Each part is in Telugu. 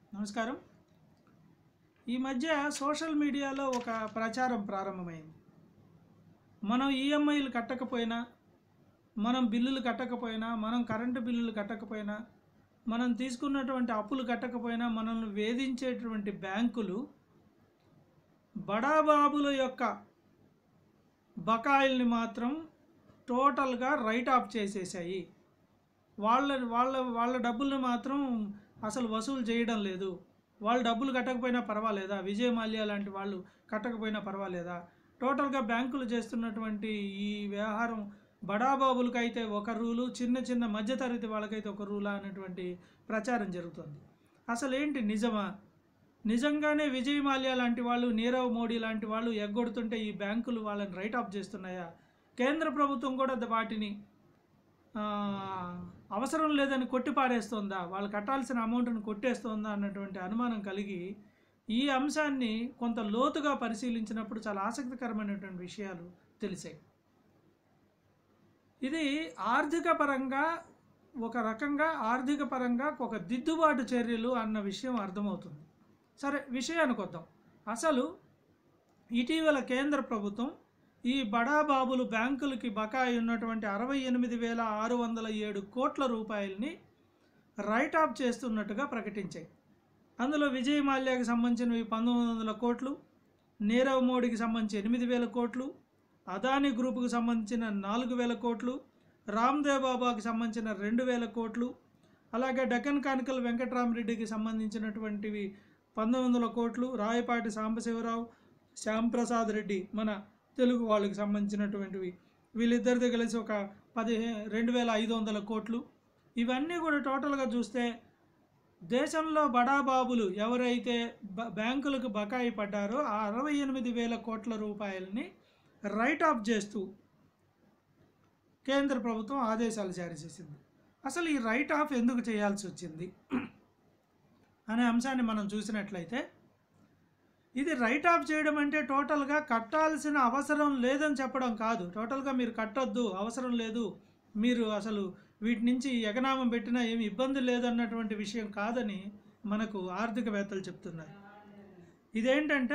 నమస్కారం ఈ మధ్య సోషల్ మీడియాలో ఒక ప్రచారం ప్రారంభమైంది మనం ఈఎంఐలు కట్టకపోయినా మనం బిల్లులు కట్టకపోయినా మనం కరెంటు బిల్లులు కట్టకపోయినా మనం తీసుకున్నటువంటి అప్పులు కట్టకపోయినా మనల్ని వేధించేటువంటి బ్యాంకులు బడాబాబుల యొక్క బకాయిల్ని మాత్రం టోటల్గా రైట్ ఆఫ్ చేసేసాయి వాళ్ళ వాళ్ళ వాళ్ళ డబ్బుల్ని మాత్రం అసలు వసూలు చేయడం లేదు వాళ్ళు డబ్బులు కట్టకపోయినా పర్వాలేదా విజయ మాల్యా లాంటి వాళ్ళు కట్టకపోయినా పర్వాలేదా టోటల్గా బ్యాంకులు చేస్తున్నటువంటి ఈ వ్యవహారం బడాబాబులకైతే ఒక రూలు చిన్న చిన్న మధ్యతరగతి వాళ్ళకైతే ఒక రూలా అనేటువంటి ప్రచారం జరుగుతుంది అసలు ఏంటి నిజమా నిజంగానే విజయ్ మాల్యా లాంటి వాళ్ళు నీరవ్ మోడీ లాంటి వాళ్ళు ఎగ్గొడుతుంటే ఈ బ్యాంకులు వాళ్ళని రైట్ ఆఫ్ చేస్తున్నాయా కేంద్ర ప్రభుత్వం కూడా ద- వాటిని ఆ, అవసరం లేదని కొట్టి పారేస్తోందా వాళ్ళు కట్టాల్సిన అమౌంట్ని కొట్టేస్తోందా అన్నటువంటి అనుమానం కలిగి ఈ అంశాన్ని కొంత లోతుగా పరిశీలించినప్పుడు చాలా ఆసక్తికరమైనటువంటి విషయాలు తెలిసాయి ఇది ఆర్థిక పరంగా ఒక రకంగా ఆర్థిక పరంగా ఒక దిద్దుబాటు చర్యలు అన్న విషయం అర్థమవుతుంది సరే విషయానికి వద్దాం అసలు ఇటీవల కేంద్ర ప్రభుత్వం ఈ బడాబాబులు బ్యాంకులకి బకాయి ఉన్నటువంటి అరవై ఎనిమిది వేల ఆరు వందల ఏడు కోట్ల రూపాయలని రైట్ ఆఫ్ చేస్తున్నట్టుగా ప్రకటించాయి అందులో విజయ్ మాల్యాకి సంబంధించినవి పంతొమ్మిది వందల కోట్లు నీరవ్ మోడీకి సంబంధించి ఎనిమిది వేల కోట్లు అదానీ గ్రూపుకు సంబంధించిన నాలుగు వేల కోట్లు రామ్దేవ్ బాబాకి సంబంధించిన రెండు వేల కోట్లు అలాగే డక్కన్ కానికల్ వెంకట్రామరెడ్డికి సంబంధించినటువంటివి పంతొమ్మిది వందల కోట్లు రాయపాటి సాంబశివరావు శ్యాంప్రసాద్ రెడ్డి మన తెలుగు వాళ్ళకి సంబంధించినటువంటివి వీళ్ళిద్దరితో కలిసి ఒక పదిహే రెండు వేల ఐదు వందల కోట్లు ఇవన్నీ కూడా టోటల్గా చూస్తే దేశంలో బడాబాబులు ఎవరైతే బ బ్యాంకులకు బకాయి పడ్డారో ఆ అరవై ఎనిమిది వేల కోట్ల రూపాయలని రైట్ ఆఫ్ చేస్తూ కేంద్ర ప్రభుత్వం ఆదేశాలు జారీ చేసింది అసలు ఈ రైట్ ఆఫ్ ఎందుకు చేయాల్సి వచ్చింది అనే అంశాన్ని మనం చూసినట్లయితే ఇది రైట్ ఆఫ్ చేయడం అంటే టోటల్గా కట్టాల్సిన అవసరం లేదని చెప్పడం కాదు టోటల్గా మీరు కట్టొద్దు అవసరం లేదు మీరు అసలు వీటి నుంచి ఎగనామం పెట్టినా ఏమి ఇబ్బంది లేదన్నటువంటి విషయం కాదని మనకు ఆర్థికవేత్తలు చెప్తున్నారు ఇదేంటంటే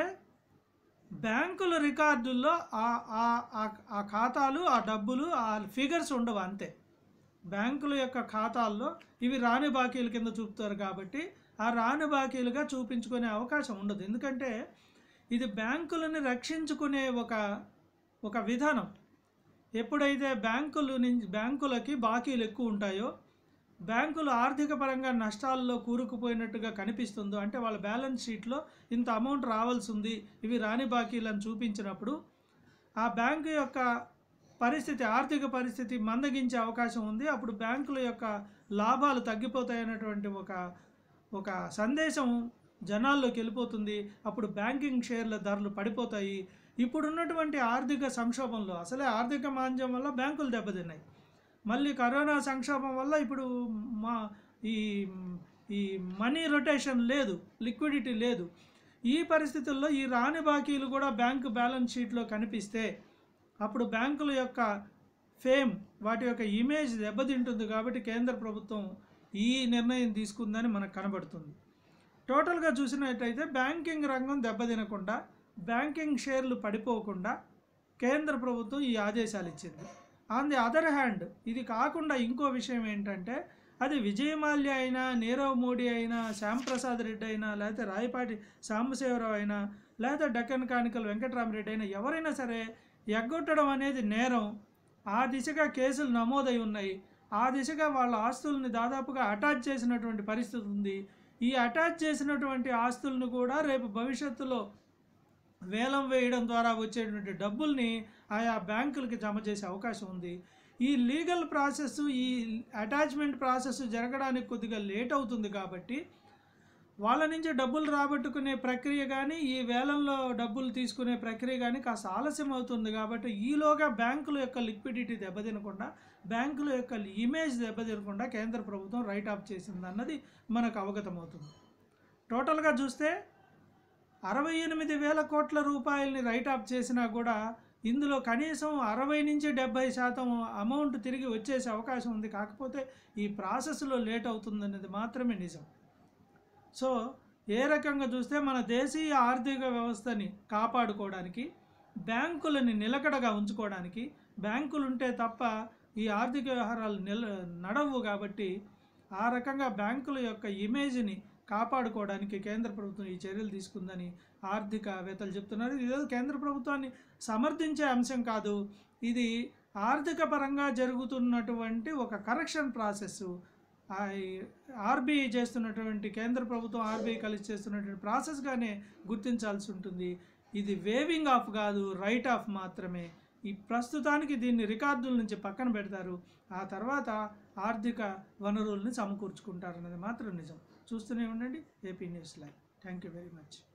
బ్యాంకుల రికార్డుల్లో ఆ ఆ- ఆ- ఆ ఖాతాలు ఆ డబ్బులు ఆ ఫిగర్స్ ఉండవు అంతే బ్యాంకుల యొక్క ఖాతాల్లో ఇవి రాని బాకీల కింద చూపుతారు కాబట్టి ఆ రాని బాకీలుగా చూపించుకునే అవకాశం ఉండదు ఎందుకంటే ఇది బ్యాంకులను రక్షించుకునే ఒక ఒక విధానం ఎప్పుడైతే బ్యాంకులు నుంచి బ్యాంకులకి బాకీలు ఎక్కువ ఉంటాయో బ్యాంకులు ఆర్థిక పరంగా నష్టాల్లో కూరుకుపోయినట్టుగా కనిపిస్తుందో అంటే వాళ్ళ బ్యాలెన్స్ షీట్లో ఇంత అమౌంట్ రావాల్సి ఉంది ఇవి రాని బాకీలను చూపించినప్పుడు ఆ బ్యాంకు యొక్క పరిస్థితి ఆర్థిక పరిస్థితి మందగించే అవకాశం ఉంది అప్పుడు బ్యాంకుల యొక్క లాభాలు తగ్గిపోతాయన్నటువంటి ఒక ఒక సందేశం జనాల్లోకి వెళ్ళిపోతుంది అప్పుడు బ్యాంకింగ్ షేర్ల ధరలు పడిపోతాయి ఇప్పుడున్నటువంటి ఆర్థిక సంక్షోభంలో అసలే ఆర్థిక మాంద్యం వల్ల బ్యాంకులు దెబ్బతిన్నాయి మళ్ళీ కరోనా సంక్షోభం వల్ల ఇప్పుడు మా ఈ ఈ మనీ రొటేషన్ లేదు లిక్విడిటీ లేదు ఈ పరిస్థితుల్లో ఈ రాని బాకీలు కూడా బ్యాంకు బ్యాలెన్స్ షీట్లో కనిపిస్తే అప్పుడు బ్యాంకుల యొక్క ఫేమ్ వాటి యొక్క ఇమేజ్ దెబ్బతింటుంది కాబట్టి కేంద్ర ప్రభుత్వం ఈ నిర్ణయం తీసుకుందని మనకు కనబడుతుంది టోటల్గా చూసినట్టయితే బ్యాంకింగ్ రంగం దెబ్బతినకుండా బ్యాంకింగ్ షేర్లు పడిపోకుండా కేంద్ర ప్రభుత్వం ఈ ఆదేశాలు ఇచ్చింది ఆన్ ది అదర్ హ్యాండ్ ఇది కాకుండా ఇంకో విషయం ఏంటంటే అది విజయమాల్య అయినా నీరవ్ మోడీ అయినా శ్యాంప్రసాద్ రెడ్డి అయినా లేకపోతే రాయపాటి సాంబశివరావు అయినా లేకపోతే డక్కన్ కానికల్ వెంకటరామరెడ్డి అయినా ఎవరైనా సరే ఎగ్గొట్టడం అనేది నేరం ఆ దిశగా కేసులు నమోదై ఉన్నాయి ఆ దిశగా వాళ్ళ ఆస్తుల్ని దాదాపుగా అటాచ్ చేసినటువంటి పరిస్థితి ఉంది ఈ అటాచ్ చేసినటువంటి ఆస్తులను కూడా రేపు భవిష్యత్తులో వేలం వేయడం ద్వారా వచ్చేటువంటి డబ్బుల్ని ఆయా బ్యాంకులకి జమ చేసే అవకాశం ఉంది ఈ లీగల్ ప్రాసెస్ ఈ అటాచ్మెంట్ ప్రాసెస్ జరగడానికి కొద్దిగా లేట్ అవుతుంది కాబట్టి వాళ్ళ నుంచి డబ్బులు రాబట్టుకునే ప్రక్రియ కానీ ఈ వేలంలో డబ్బులు తీసుకునే ప్రక్రియ కానీ కాస్త ఆలస్యం అవుతుంది కాబట్టి ఈలోగా బ్యాంకుల యొక్క లిక్విడిటీ దెబ్బతినకుండా బ్యాంకుల యొక్క ఇమేజ్ దెబ్బతినకుండా కేంద్ర ప్రభుత్వం రైట్ ఆఫ్ చేసింది అన్నది మనకు అవగతమవుతుంది టోటల్గా చూస్తే అరవై ఎనిమిది వేల కోట్ల రూపాయలని రైట్ ఆఫ్ చేసినా కూడా ఇందులో కనీసం అరవై నుంచి డెబ్బై శాతం అమౌంట్ తిరిగి వచ్చేసే అవకాశం ఉంది కాకపోతే ఈ ప్రాసెస్లో లేట్ అవుతుందనేది మాత్రమే నిజం సో ఏ రకంగా చూస్తే మన దేశీయ ఆర్థిక వ్యవస్థని కాపాడుకోవడానికి బ్యాంకులని నిలకడగా ఉంచుకోవడానికి బ్యాంకులు ఉంటే తప్ప ఈ ఆర్థిక వ్యవహారాలు నిల నడవు కాబట్టి ఆ రకంగా బ్యాంకుల యొక్క ఇమేజ్ని కాపాడుకోవడానికి కేంద్ర ప్రభుత్వం ఈ చర్యలు తీసుకుందని ఆర్థికవేత్తలు చెప్తున్నారు ఇది ఏదో కేంద్ర ప్రభుత్వాన్ని సమర్థించే అంశం కాదు ఇది ఆర్థిక పరంగా జరుగుతున్నటువంటి ఒక కరెక్షన్ ప్రాసెస్ ఆర్బీఐ చేస్తున్నటువంటి కేంద్ర ప్రభుత్వం ఆర్బీఐ కలిసి చేస్తున్నటువంటి ప్రాసెస్గానే గుర్తించాల్సి ఉంటుంది ఇది వేవింగ్ ఆఫ్ కాదు రైట్ ఆఫ్ మాత్రమే ఈ ప్రస్తుతానికి దీన్ని రికార్డుల నుంచి పక్కన పెడతారు ఆ తర్వాత ఆర్థిక వనరుల్ని సమకూర్చుకుంటారు అనేది మాత్రం నిజం చూస్తూనే ఉండండి AP news live thank you very much